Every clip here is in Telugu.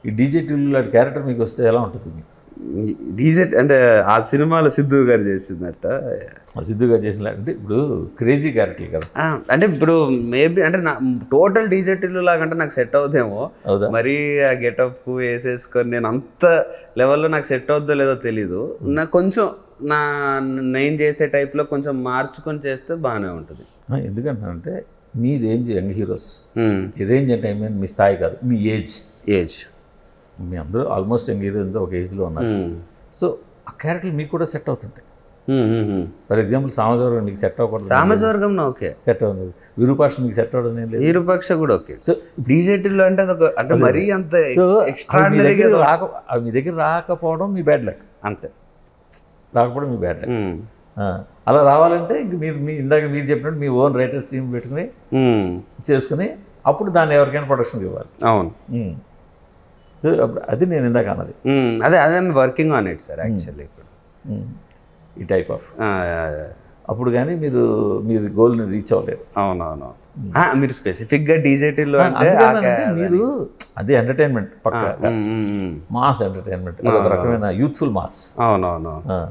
ఈ డీజే టిల్లు లాంటి క్యారెక్టర్ మీకు వస్తే ఎలా ఉంటుంది మీకు డీజే అంటే ఆ సినిమాలో సిద్ధు గారు చేసిందట ఆ సిద్ధుగా చేసిన అంటే ఇప్పుడు క్రేజీ క్యారెక్టర్ కదా ఆ, అంటే ఇప్పుడు మేబీ అంటే నా టోటల్ డీజే టిల్లు లాగా అంటే నాకు సెట్ అవుదేమో అవుదా మరీ ఆ గెటప్ వేసేసుకొని నేను అంత లెవెల్లో నాకు సెట్ అవుద్దో లేదో తెలీదు నాకు కొంచెం నా నేను చేసే టైప్లో కొంచెం మార్చుకొని చేస్తే బాగానే ఉంటుంది ఆ, ఎందుకంటానంటే మీ రేంజ్ యంగ్ హీరోస్ ఈ రేంజ్ అంటే ఐ మీన్ మీ స్థాయి కాదు మీ ఏజ్ ఏజ్ మీ అందరూ ఆల్మోస్ట్ యంగ్ హీరో ఒక ఏజ్లో ఉన్నారు సో ఆ క్యారెక్టర్ మీకు కూడా సెట్ అవుతుంటాయి ఫర్ ఎగ్జాంపుల్ సామజవరం మీకు సెట్ అవ్వకూడదు సామజవర్గం ఓకే సెట్ అవ్వదు విరూపాక్ష మీకు సెట్ అవ్వడం ఏం లేదు వీరుపక్ష కూడా ఓకే సో డీజే టిల్లు అంటే అదొక అంటే మరీ అంత సో అవి మీ ఎక్స్ట్రాడినరీగా దగ్గర రాక అవి మీ దగ్గర రాకపోవడం మీ బ్యాడ్ లక్ అంతే రాకపోవడం మీ బ్యాడ్ లక్ అలా రావాలంటే ఇంక మీరు మీ ఇందాక మీరు చెప్పినట్టు మీ ఓన్ రైటర్స్ టీం పెట్టుకుని చేసుకుని అప్పుడు దాన్ని ఎవరికైనా ప్రొడక్షన్కి ఇవ్వాలి అవును ఉమ్. సో అప్పుడు అది నేను ఇందాక అన్నది ఉమ్, అదే అదే working on it sir actually ఇప్పుడు ఉమ్. ఈ టైప్ ఆఫ్ ఆ, అప్పుడు కానీ మీరు మీరు గోల్ని రీచ్ అవ్వలేరు అవునవును ఆ, మీరు స్పెసిఫిక్గా డీజేటీలో అంటే ఆ అందుకనంటే మీరు అది ఎంటర్టైన్మెంట్ పక్క ఉమ్, ఉమ్, ఉమ్. మాస్ ఎంటర్టైన్మెంట్ ఒక రకమైన యూత్ఫుల్ మాస్ అవునవును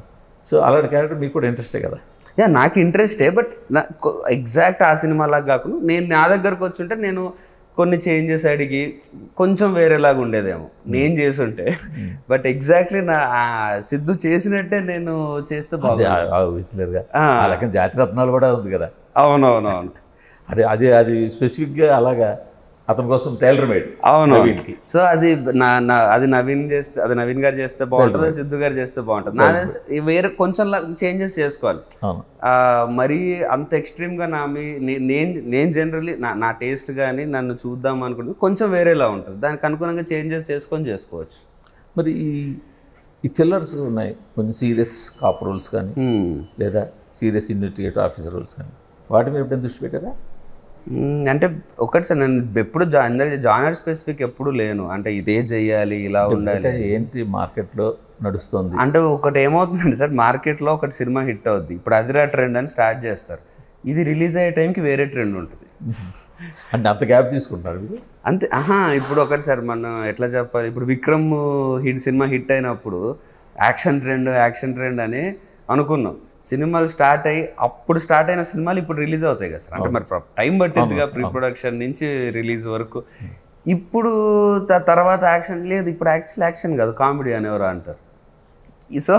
సో అలాంటి క్యారెక్టర్ మీకు కూడా ఇంట్రెస్టే కదా యా నాకు ఇంట్రెస్టే బట్ ఎగ్జాక్ట్ ఆ సినిమా లాగా కాకుండా నేను నా దగ్గరకు వచ్చుంటే నేను కొన్ని చేంజెస్ అడిగి కొంచెం వేరేలాగా ఉండేదేమో నేను చేసుంటే బట్ ఎగ్జాక్ట్లీ నా ఆ సిద్ధు చేసినట్టే నేను చేస్తే బాగుంది విచిలర్గా ఆ. ఆ రకం జాతి రత్నాలు కూడా ఉంది కదా అవునవునవును అది అది అది స్పెసిఫిక్గా అలాగా అతని కోసం టైలర్ మేడ్ అవును నవీన్కి. సో అది నా నా అది నవీన్ చేస్తే అది నవీన్ గారు చేస్తే బాగుంటుంది సిద్ధు గారు చేస్తే బాగుంటుంది నా చేస్తే ఈ వేరే కొంచెం చేంజెస్ చేసుకోవాలి అవును ఆ, మరీ అంత ఎక్స్ట్రీమ్గా నా మీ నే- నేను నేను జనరల్లీ నా నా టేస్ట్ కానీ నన్ను చూద్దాం అనుకుంటే కొంచెం వేరేలా ఉంటుంది దానికి అనుగుణంగా చేంజెస్ చేసుకొని చేసుకోవచ్చు మరి ఈ ఈ థ్రిల్లర్స్ ఉన్నాయి కొన్ని సీరియస్ కాప్ రోల్స్ కానీ Hmm. లేదా సీరియస్ ఇన్వెస్టిగేటివ్ ఆఫీసర్ రోల్స్ కానీ వాటి మీద ఎప్పుడైనా దృష్టి పెట్టారా Hmm, అంటే ఒకటి సార్ నేను ఎప్పుడు జా జానర్ స్పెసిఫిక్ ఎప్పుడు లేను అంటే ఇదే చెయ్యాలి ఇలా ఉండాలి అంటే ఏంటి మార్కెట్లో నడుస్తుంది అంటే ఒకటి ఏమవుతుందండి సార్ మార్కెట్లో ఒకటి సినిమా హిట్ అవుద్ది ఇప్పుడు అదిరా ట్రెండ్ అని స్టార్ట్ చేస్తారు ఇది రిలీజ్ అయ్యే టైంకి వేరే ట్రెండ్ ఉంటుంది అంటే అంత గ్యాప్ తీసుకుంటున్నారు మీరు అంతే ఆహా ఇప్పుడు ఒకటి సార్ మనం ఎట్లా చెప్పాలి ఇప్పుడు విక్రమ్ హిట్ సినిమా హిట్ అయినప్పుడు యాక్షన్ ట్రెండ్ యాక్షన్ ట్రెండ్ అని అనుకున్నాం సినిమాలు స్టార్ట్ అయ్యి అప్పుడు స్టార్ట్ అయిన సినిమాలు ఇప్పుడు రిలీజ్ అవుతాయి కదా సార్ అంటే మరి టైం పట్టిందిగా ప్రీ ప్రొడక్షన్ నుంచి రిలీజ్ వరకు ఇప్పుడు త- తర్వాత యాక్షన్ లేదు ఇప్పుడు యాక్చువల్ యాక్షన్ కాదు కామెడీ అనేవారు అంటారు ఈ సో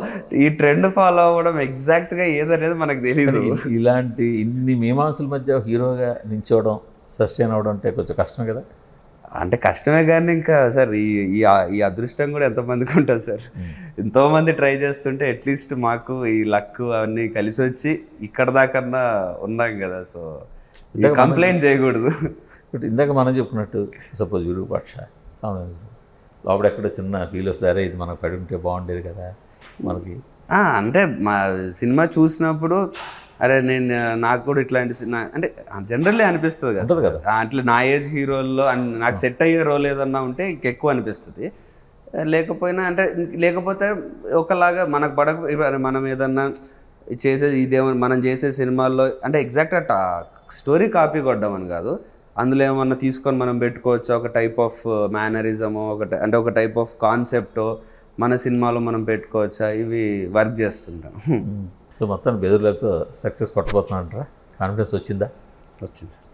ఈ ట్రెండ్ ఫాలో అవ్వడం ఎగ్జాక్ట్గా ఏదనేది మనకు తెలియదు ఇ- ఇలాంటి ఇన్ని మీమాంసల మధ్య హీరోగా నించోవడం సస్టైన్ అవ్వడం అంటే కొంచెం కష్టం కదా అంటే కష్టమే కానీ ఇంకా సార్ ఈ ఈ ఈ అదృష్టం కూడా ఎంతమందికి ఉంటుంది సార్ ఎంతోమంది ట్రై చేస్తుంటే అట్లీస్ట్ మాకు ఈ లక్ అవన్నీ కలిసి వచ్చి ఇక్కడ దాకన్నా ఉన్నాం కదా సో కంప్లైంట్ చేయకూడదు బట్ ఇందాక మనం చెప్పినట్టు సపోజ్ విరూపాక్ష సామాన్య లోపల ఎక్కడ చిన్న ఫీల్ వస్తారే ఇది మనకు పడి ఉంటే బాగుండేది కదా మనకి ఆ, అంటే మా సినిమా చూసినప్పుడు అరే నేను నాకు కూడా ఇట్లాంటి సినిమా అంటే జనరల్లీ అనిపిస్తుంది కదా ఉంటుంది కదా ఆ, అట్లా నా ఏజ్ హీరోల్లో అన్- నాకు సెట్ అయ్యే రోల్ ఏదన్నా ఉంటే ఇంకెక్కువ అనిపిస్తుంది లేకపోయినా అంటే లేకపోతే ఒకలాగా మనకు పడక ఇప్పుడు మనం ఏదన్నా చేసే ఇదేమో మనం చేసే సినిమాల్లో అంటే ఎగ్జాక్ట్ స్టోరీ కాపీ కొట్టమని కాదు అందులో ఏమన్నా తీసుకొని మనం పెట్టుకోవచ్చు ఒక టైప్ ఆఫ్ మేనరిజమో ఒక ty- అంటే ఒక టైప్ ఆఫ్ కాన్సెప్టో మన సినిమాలో మనం పెట్టుకోవచ్చా ఇవి వర్క్ చేస్తుంటాం సో మొత్తం బెదురులతో సక్సెస్ కొట్టబోతున్నారంటారా కాన్ఫిడెన్స్ వచ్చిందా వచ్చింది సార్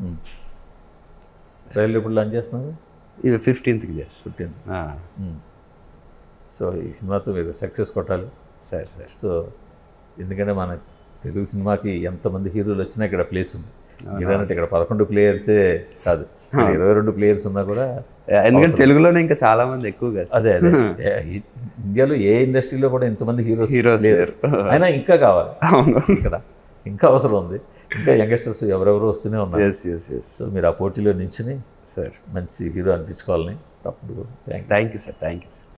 ట్రైలర్ ఇప్పుడు లాంచ్ చేస్తున్నారు ఇవి ఫిఫ్టీన్త్కి చేస్తాం ఫిఫ్టీన్త్ ఆ, సో ఈ సినిమాతో మీరు సక్సెస్ కొట్టాలి సరే సరే సో ఎందుకంటే మన తెలుగు సినిమాకి ఎంతమంది హీరోలు వచ్చినా ఇక్కడ ప్లేస్ ఉంది మీరన్నట్టు ఇక్కడ పదకొండు ప్లేయర్సే కాదు ఇక్కడ ఇరవై రెండు ప్లేయర్స్ ఉన్నా కూడా ఎందుకంటే తెలుగులోనే ఇంకా చాలా మంది ఎక్కువ కదా సార్. అదే అదే ఏ- ఈ- ఇండియాలో ఏ ఇండస్ట్రీలో కూడా ఇంతమంది హీరోస్ Heroes లేరు లేరు. అయినా ఇంకా కావాలి అవును ఇక్కడ ఇంకా అవసరం ఉంది ఇంకా యంగస్టర్స్ ఎవరెవరు వస్తూనే ఉన్నారు ఎస్ ఎస్ ఎస్ సో మీరు ఆ పోటీలో నించుని సార్ మంచి హీరో అనిపించుకోవాలని తప్పుడు thank thank you sir thank you sir